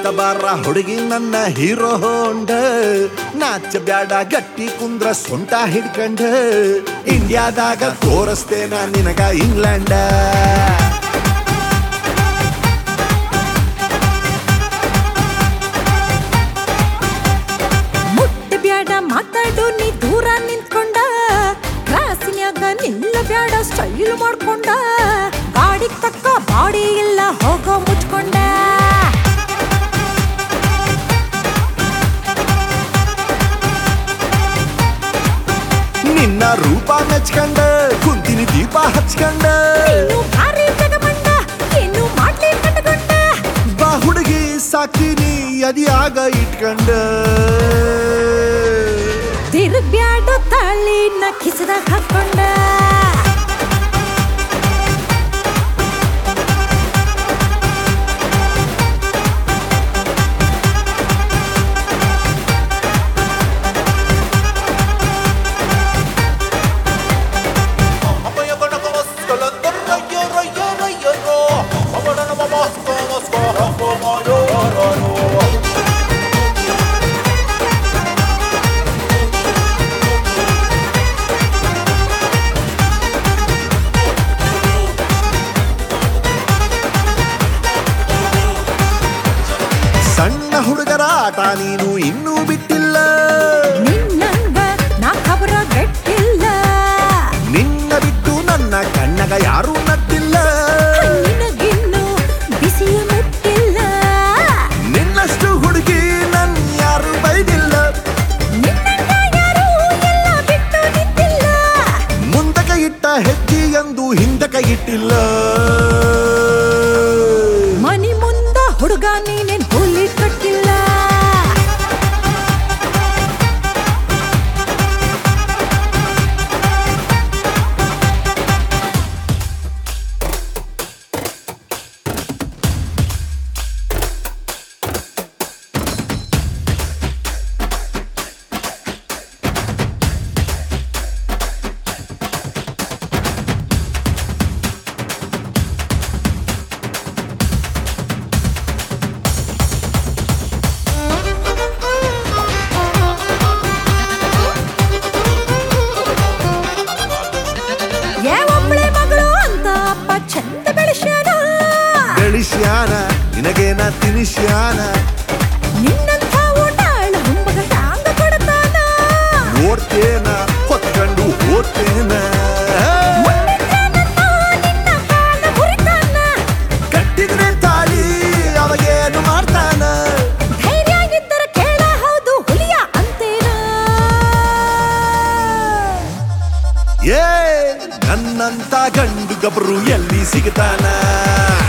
ಬಾರ ಹುಡುಗಿ ನನ್ನ ಹೀರೋ ಹೋಂಡ ನಾಚ ಬ್ಯಾಡ ಗಟ್ಟಿ ಕುಂದ್ರ ಸೊಂಟ ಹಿಡ್ಕಂಡ ಇಂಡಿಯಾದಾಗ ತೋರಿಸ್ತೇನ ನಿನಗ ಇಂಗ್ಲೆಂಡ ಮುಟ್ಟ ಬ್ಯಾಡ ಮಾತಾಡು ನೀ ದೂರ ನಿಂತ್ಕೊಂಡ ಕ್ರಾಸಿನ್ಯಾಗ ನಿಲ್ಲ ಬ್ಯಾಡ ಸ್ಟೈಲ್ ಮಾಡ್ಕೊಂಡ ಗಾಡಿಗ್ ತಕ್ಕ ಬಾಡಿ ಇಲ್ಲ ಹೋಗೋ ಮುಚ್ಕೊಂಡ ನಿನ್ನ ರೂಪ ಮೆಚ್ಕಂಡ ಕುಂತಿನಿ ದೀಪ ಹಚ್ಕಂಡ ನೀನು ಭಾರಿ ಜಗಮಂಡ ಏನು ಮಾಡ್ಲಿ ಕಟ್ಕೊಂಡ ಬಾ ಹುಡುಗಿ ಸಾಕಿನಿ ಅದಿಯಾಗ ಇಟ್ಕಂಡ ತಿರುಗ್ಬ್ಯಾಡ ತಾಳಿನ ಕಿಸದಾಗ ಹಾಕೊಂಡ ಸಣ್ಣ ಹುಡುಗರ ಆಟ ನೀನು ಇನ್ನೂ ಬಿಟ್ಟಿಲ್ಲ ನಿನ್ನಂಗ ನಾ ಖಬರ ಗಟ್ಟಿಲ್ಲ ನಿನ್ನ ಬಿಟ್ಟು ನನ್ನ ಕಣ್ಣಗ ಯಾರೂ ನಟ್ಟಿಲ್ಲ ನಿನಗಿನ್ನು ಬಿಸಿಯ ಮುಟ್ಟಿಲ್ಲ ನಿನ್ನಷ್ಟು ಹುಡುಗಿ ನನ್ ಯಾರು ಬೈದಿಲ್ಲ ನಿನ್ನಂಗ ಯಾರೂ ಎಲ್ಲ ಬಿಟ್ಟು ನಿಂತಿಲ್ಲ ಮುಂದಕ ಇಟ್ಟ ಹೆಜ್ಜೆ ಎಂದು ಹಿಂದಕ ಇಟ್ಟಿಲ್ಲ ಮನಿ ಮುಂದ ಹುಡುಗ ನೀನೇನ್ ಹುಲಿ ಕಟ್ಟಿಲ್ಲ ಏ ಒಬ್ಳೆ ಮಗಳು ಅಂತ ಅಪ್ಪ ಚಂದ ಬೆಳೆಸ್ಯಾನ ಬೆಳಿಸ್ಯಾನ ನಿನಗೇನ ತಿನಿಸ್ಯಾನ ನಿನ್ನಂಥ ಊಟಾಳ ಹುಂಬಗ ತಾಂಗ ಕೊಡ್ತಾನ ಓಡ್ತೇನ ಹೊತ್ಕೊಂಡು ಓದ್ತೇನ ಮುಂದಿದ್ದಾನಂತ ನಿನ್ನ ಕಾಲ ಮುರಿತಾನ ಕಟ್ಟಿದ್ರೆ ತಾಳಿ ಅವಾಗೇನು ಮಾಡ್ತಾನ ಧೈರ್ಯ ಇದ್ದರ ಕೇಳ ಹೌದು ಹುಲಿಯ ಅಂತೇನ ಏ ನನ್ನಂತ ಗಂಡು ಗಬ್ರು ಎಲ್ಲಿ ಸಿಗ್ತಾನ